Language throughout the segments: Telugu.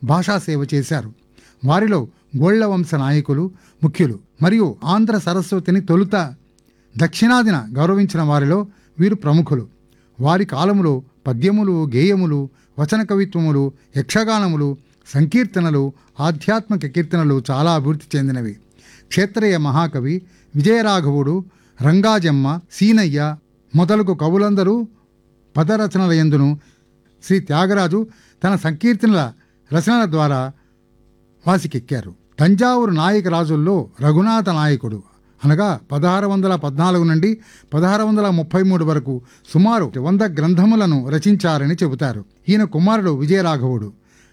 భాషా సేవ చేశారు వారిలో గోళ్ల వంశ నాయకులు ముఖ్యులు మరియు ఆంధ్ర సరస్వతిని తొలుత దక్షిణాదిన గౌరవించిన వారిలో వీరు ప్రముఖులు వారి కాలములో పద్యములు గేయములు వచన కవిత్వములు యక్షగానములు సంకీర్తనలు ఆధ్యాత్మిక కీర్తనలు చాలా అభివృద్ధి చెందినవి క్షేత్రయ మహాకవి విజయరాఘవుడు రంగాజమ్మ సీనయ్య మొదలగు కవులందరూ పదరచనల యందును శ్రీ త్యాగరాజు తన సంకీర్తనల రచనల ద్వారా వాసికెక్కారు తంజావూరు నాయక రాజుల్లో రఘునాథ నాయకుడు అనగా పదహారు వందల పద్నాలుగు నుండి పదహారు వందల ముప్పై మూడు వరకు సుమారు వంద గ్రంథములను రచించారని చెబుతారు ఈయన కుమారుడు విజయరాఘవుడు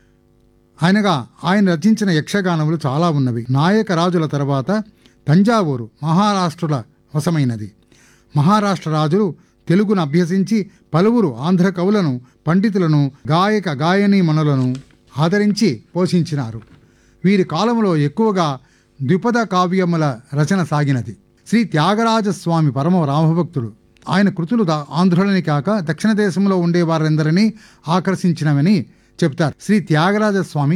ఆయనగా ఆయన రచించిన యక్షగానములు చాలా ఉన్నవి నాయక రాజుల తర్వాత తంజావూరు మహారాష్ట్రుల వశమైనది మహారాష్ట్ర రాజులు తెలుగును అభ్యసించి పలువురు ఆంధ్ర కవులను పండితులను గాయక గాయనీమణులను ఆదరించి పోషించినారు వీరి కాలంలో ఎక్కువగా ద్విపద కావ్యముల రచన సాగినది శ్రీ త్యాగరాజస్వామి పరమ రామభక్తుడు ఆయన కృతులు దా- ఆంధ్రులని కాక దక్షిణ దేశంలో ఉండే వారందరినీ ఆకర్షించినవని చెప్తారు శ్రీ త్యాగరాజస్వామి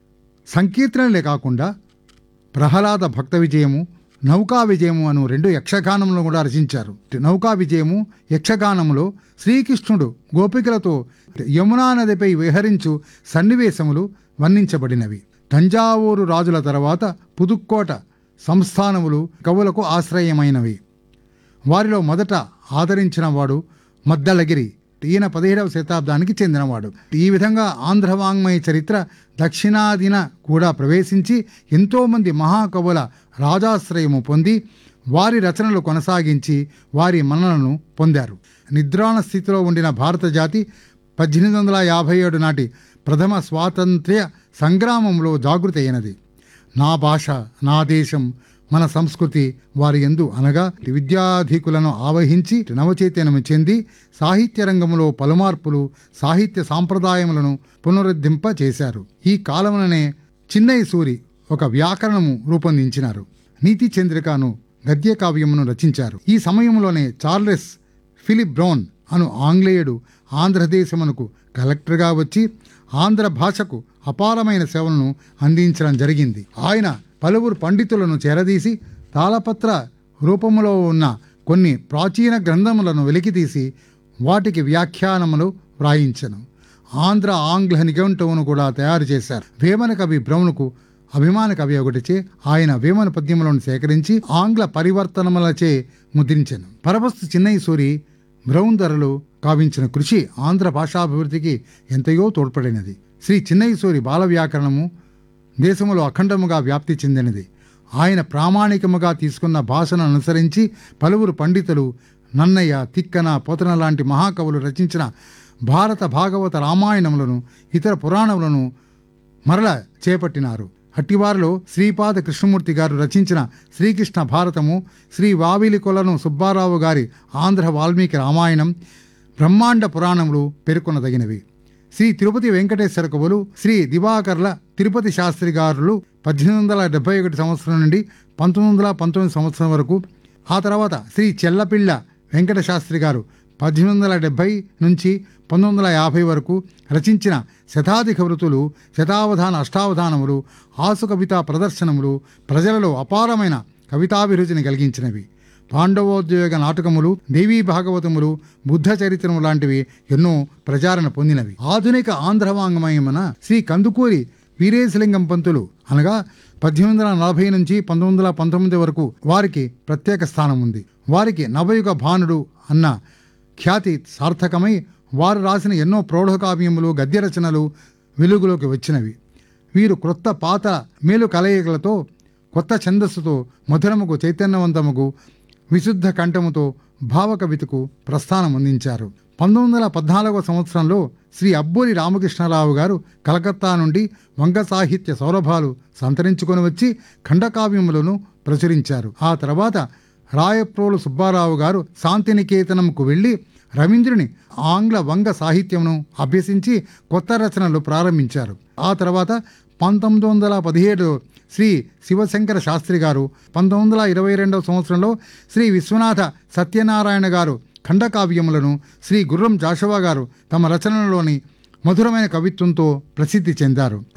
సంకీర్తనలే కాకుండా ప్రహ్లాద భక్త విజయము నౌకా విజయము అను రెండు యక్షగానములను కూడా రచించారు నౌకా విజయము యక్షగానములో శ్రీకృష్ణుడు గోపికలతో యమునా నదిపై విహరించు సన్నివేశములు వర్ణించబడినవి తంజావూరు రాజుల తర్వాత పుదుక్కోట సంస్థానములు కవులకు ఆశ్రయమైనవి వారిలో మొదట ఆదరించిన వాడు మద్దలగిరి ఈయన పదిహేడవ శతాబ్దానికి చెందినవాడు ఈ విధంగా ఆంధ్ర వాంగ్మయ చరిత్ర దక్షిణాదిన కూడా ప్రవేశించి ఎంతోమంది మహాకవుల రాజాశ్రయము పొంది వారి రచనలు కొనసాగించి వారి మన్ననను పొందారు నిద్రాణ స్థితిలో ఉండిన భారత జాతి పద్దెనిమిది వందల యాభై ఏడు నాటి ప్రథమ స్వాతంత్ర్య సంగ్రామంలో జాగృతి అయినది నా భాష నా దేశం మన సంస్కృతి వారి ఎందు అనగా విద్యాధికులను ఆవహించి నవచైతన్యము చెంది సాహిత్య రంగంలో పలుమార్పులు సాహిత్య సాంప్రదాయములను పునరుద్ధరింప చేశారు ఈ కాలముననే చిన్నయ్య సూరి ఒక వ్యాకరణము రూపొందించినారు నీతి చంద్రికను గద్య కావ్యమును రచించారు ఈ సమయంలోనే చార్లెస్ ఫిలిప్ బ్రౌన్ అను ఆంగ్లేయుడు ఆంధ్రదేశమునకు కలెక్టర్గా వచ్చి ఆంధ్ర భాషకు అపారమైన సేవలను అందించడం జరిగింది ఆయన పలువురు పండితులను చేరదీసి తాళపత్ర రూపములో ఉన్న కొన్ని ప్రాచీన గ్రంథములను వెలికితీసి వాటికి వ్యాఖ్యానములు వ్రాయించను ఆంధ్ర ఆంగ్ల నిఘంటువును కూడా తయారు చేశారు వేమన కవి బ్రౌన్కు అభిమాన కవి ఒకటిచే ఆయన వేమన పద్యములను సేకరించి ఆంగ్ల పరివర్తనములచే ముద్రించెను పరవస్తు చిన్నయ్య సూరి బ్రౌన్ ధరలు కావించిన కృషి ఆంధ్ర భాషాభివృద్ధికి ఎంతయో తోడ్పడినది శ్రీ చిన్నయ్య సూరి బాల వ్యాకరణము దేశములో అఖండముగా వ్యాప్తి చెందినది ఆయన ప్రామాణికముగా తీసుకున్న భాషను అనుసరించి పలువురు పండితులు నన్నయ్య తిక్కన పోతన లాంటి మహాకవులు రచించిన భారత భాగవత రామాయణములను ఇతర పురాణములను మరల చేపట్టినారు అట్టివారిలో శ్రీపాద కృష్ణమూర్తి గారు రచించిన శ్రీకృష్ణ భారతము శ్రీ వావిలి కొలను సుబ్బారావు గారి ఆంధ్ర వాల్మీకి రామాయణం బ్రహ్మాండ పురాణములు పేర్కొనదగినవి శ్రీ తిరుపతి వెంకటేశ్వర కవులు శ్రీ దివాకర్ల తిరుపతి శాస్త్రి గారులు పద్దెనిమిది వందల డెబ్బై ఒకటి సంవత్సరం నుండి పంతొమ్మిది వందల పంతొమ్మిది సంవత్సరం వరకు ఆ తర్వాత శ్రీ చెల్లపిళ్ళ వెంకట శాస్త్రి గారు పద్దెనిమిది వందల డెబ్బై నుంచి పంతొమ్మిది వందల యాభై వరకు రచించిన శతాధిక వృతులు శతావధాన అష్టావధానములు ఆసు కవితా ప్రదర్శనములు ప్రజలలో అపారమైన కవితాభిరుచిని కలిగించినవి పాండవోద్యోగ నాటకములు దేవీ భాగవతములు బుద్ధ చరిత్రము లాంటివి ఎన్నో ప్రచారణ పొందినవి ఆధునిక ఆంధ్రవాంగమయమున శ్రీ కందుకూరి వీరేశలింగం పంతులు అనగా పద్దెనిమిది వందల నలభై నుంచి పంతొమ్మిది వందల పంతొమ్మిది వరకు వారికి ప్రత్యేక స్థానం ఉంది వారికి నవయుగ భానుడు అన్న ఖ్యాతి సార్థకమై వారు రాసిన ఎన్నో ప్రౌఢకావ్యములు గద్య రచనలు వెలుగులోకి వచ్చినవి వీరు క్రొత్త పాత మేలు కలయికలతో కొత్త ఛందస్సుతో మధురముకు చైతన్యవంతముకు విశుద్ధ కంఠముతో భావకవితకు ప్రస్థానం అందించారు పంతొమ్మిది వందల పద్నాలుగవ సంవత్సరంలో శ్రీ అబ్బూరి రామకృష్ణరావు గారు కలకత్తా నుండి వంగ సాహిత్య సౌరభాలు సంతరించుకొని వచ్చి ఖండకావ్యములను ప్రచురించారు ఆ తర్వాత రాయప్రోలు సుబ్బారావు గారు శాంతినికేతనంకు వెళ్ళి రవీంద్రుని ఆంగ్ల వంగ సాహిత్యమును అభ్యసించి కొత్త రచనలు ప్రారంభించారు ఆ తర్వాత పంతొమ్మిది వందల పదిహేడు శ్రీ శివశంకర శాస్త్రి గారు పంతొమ్మిది వందల ఇరవై రెండవ సంవత్సరంలో శ్రీ విశ్వనాథ సత్యనారాయణ గారు ఖండకావ్యములను శ్రీ గుర్రం జాషవా గారు తమ రచనలోని మధురమైన కవిత్వంతో ప్రసిద్ధి చెందారు